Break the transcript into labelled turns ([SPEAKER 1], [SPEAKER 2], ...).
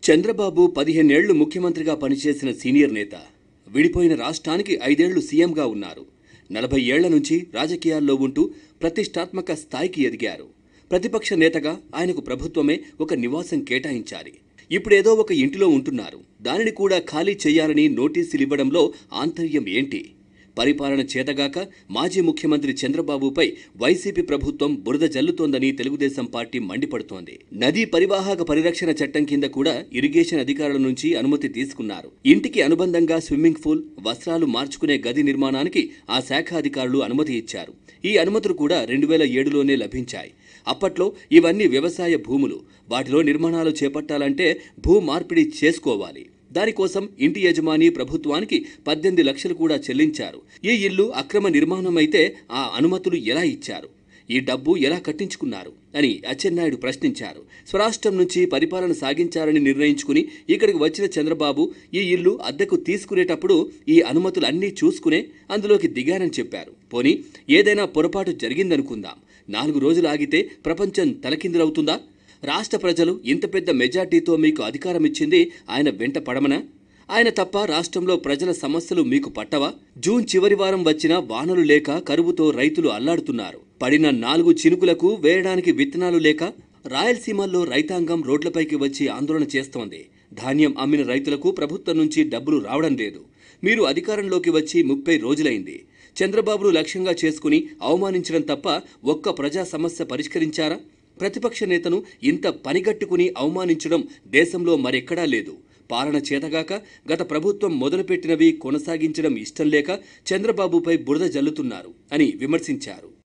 [SPEAKER 1] చంద్రబాబు పదిహేనేళ్లు ముఖ్యమంత్రిగా పనిచేసిన సీనియర్ నేత విడిపోయిన రాష్ట్రానికి ఐదేళ్లు సీఎంగా ఉన్నారు నలభై ఏళ్ల నుంచి రాజకీయాల్లో ఉంటూ ప్రతిష్టాత్మక స్థాయికి ఎదిగారు ప్రతిపక్ష నేతగా ఆయనకు ప్రభుత్వమే ఒక నివాసం కేటాయించాలి ఇప్పుడేదో ఒక ఇంటిలో ఉంటున్నారు దానిని కూడా ఖాళీ చేయాలని నోటీసులు ఇవ్వడంలో ఆంతర్యం ఏంటి పరిపాలన చేతగాక మాజీ ముఖ్యమంత్రి చంద్రబాబుపై వైసీపీ ప్రభుత్వం బురద జల్లుతోందని తెలుగుదేశం పార్టీ మండిపడుతోంది నదీ పరివాహక పరిరక్షణ చట్టం కింద కూడా ఇరిగేషన్ అధికారుల నుంచి అనుమతి తీసుకున్నారు ఇంటికి అనుబంధంగా స్విమ్మింగ్ పూల్ వస్త్రాలు మార్చుకునే గది నిర్మాణానికి ఆ శాఖ అధికారులు అనుమతి ఇచ్చారు ఈ అనుమతులు కూడా రెండు వేల ఏడులోనే లభించాయి అప్పట్లో ఇవన్నీ వ్యవసాయ భూములు వాటిలో నిర్మాణాలు చేపట్టాలంటే భూ మార్పిడి చేసుకోవాలి దానికోసం ఇంటి యజమాని ప్రభుత్వానికి పద్దెనిమిది లక్షలు కూడా చెల్లించారు ఈ ఇల్లు అక్రమ నిర్మాణం అయితే ఆ అనుమతులు ఎలా ఇచ్చారు ఈ డబ్బు ఎలా కట్టించుకున్నారు అని అచ్చెన్నాయుడు ప్రశ్నించారు స్వరాష్ట్రం నుంచి పరిపాలన సాగించాలని నిర్ణయించుకుని ఇక్కడికి వచ్చిన చంద్రబాబు ఈ ఇల్లు అద్దెకు తీసుకునేటప్పుడు ఈ అనుమతులు అన్నీ చూసుకునే అందులోకి దిగానని చెప్పారు పోనీ ఏదైనా పొరపాటు జరిగిందనుకుందాం నాలుగు రోజులు ఆగితే ప్రపంచం తలకిందులవుతుందా రాష్ట్ర ప్రజలు ఇంత పెద్ద మెజార్టీతో మీకు అధికారం ఇచ్చింది ఆయన వెంట పడమనా ఆయన తప్ప రాష్ట్రంలో ప్రజల సమస్యలు మీకు పట్టవా జూన్ చివరి వారం వచ్చిన వానలు లేక కరువుతో రైతులు అల్లాడుతున్నారు పడిన నాలుగు చినుకులకు వేయడానికి విత్తనాలు లేక రాయలసీమల్లో రైతాంగం రోడ్లపైకి వచ్చి ఆందోళన చేస్తోంది ధాన్యం అమ్మిన రైతులకు ప్రభుత్వం నుంచి డబ్బులు రావడం లేదు మీరు అధికారంలోకి వచ్చి ముప్పై రోజులైంది చంద్రబాబును లక్ష్యంగా చేసుకుని అవమానించడం తప్ప ఒక్క ప్రజా సమస్య పరిష్కరించారా ప్రతిపక్ష నేతను ఇంత పనిగట్టుకుని అవమానించడం దేశంలో మరెక్కడా లేదు పాలన చేతగాక గత ప్రభుత్వం మొదలుపెట్టినవి కొనసాగించడం ఇష్టం లేక చంద్రబాబుపై బురద జల్లుతున్నారు అని విమర్శించారు